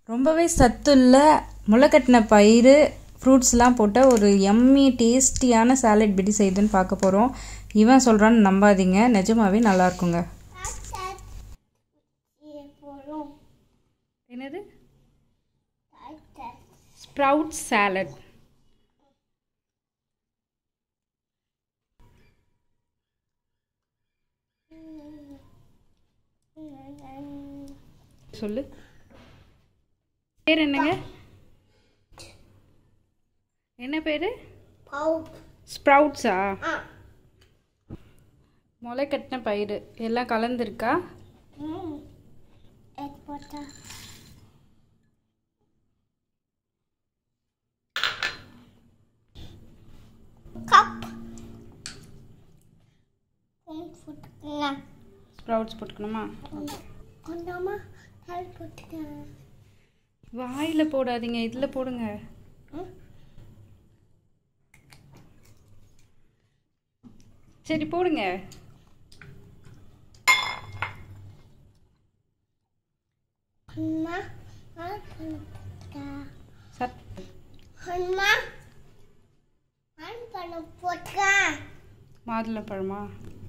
ரொம்பவே சத்துள்ள முளைக்கட்டின பயிறு ஃப்ரூட்ஸ்லாம் போட்ட ஒரு எம்மி டேஸ்டியான சாலட் எப்படி செய்யுதுன்னு பார்க்க போகிறோம் இவன் சொல்கிறான்னு நம்பாதீங்க நிஜமாவே நல்லா இருக்குங்க என்னது ஸ்ப்ரவுட் சாலட் சொல்லு பேர் என்னங்க என்ன பேர் ஸ்ப்ரவுட்ஸா முளை கட்டின பயிறு எல்லாம் கலந்துருக்கா கப் போட்டுக்கங்க ஸ்ப்ரவுட்ஸ் போட்டுக்கணுமா கொஞ்சமா தலை போட்டுக்கங்க வாயில் போடாதீங்க இதில் போடுங்க சரி போடுங்க அம்மா ஆன் பண்ண சத் அம்மா ஆன் பண்ண போட்டுக்க மாதுளம்பழமா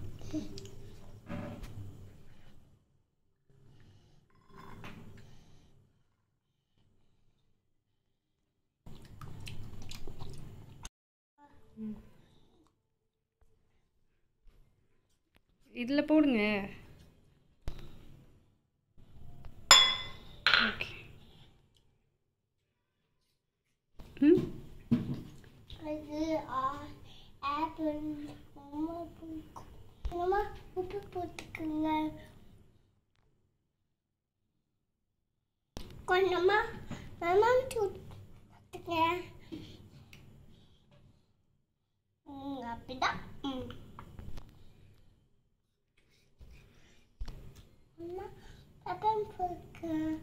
இதில் போடுங்க ஓகே ம் அது ஆப்பிள் அம்மா அம்மா உப்பு போட்டுக்கங்க கொஞ்சமா லெமன் போட்டுக்க ம், அப்படிதான் ம். அம்மா பெப்பர் போட்டுக்க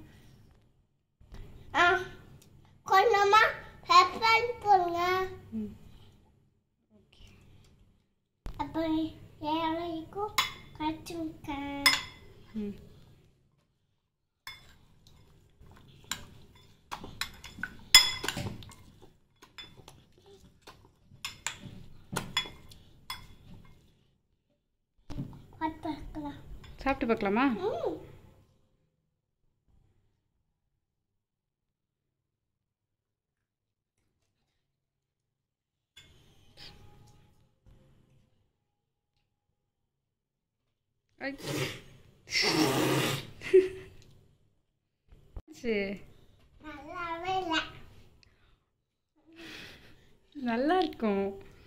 ஆ கொஞ்சமா பெப்பர் போடுங்க ம் அப்புறம் ஏழைக்கும் கற்றுக்க ம் பார்த்துக்கலாம் சாப்பிட்டு பார்க்கலாமா ம் ஐ. சரி நல்லாவே இல்லை நல்லா இருக்கும்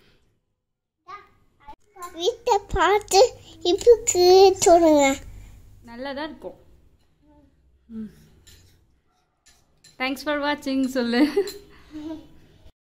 வீட்டை பார்த்து இப்புக்கு சொல்லுங்க நல்லா தான் இருக்கும் தேங்க்ஸ் ஃபார் வாட்சிங் சொல்லு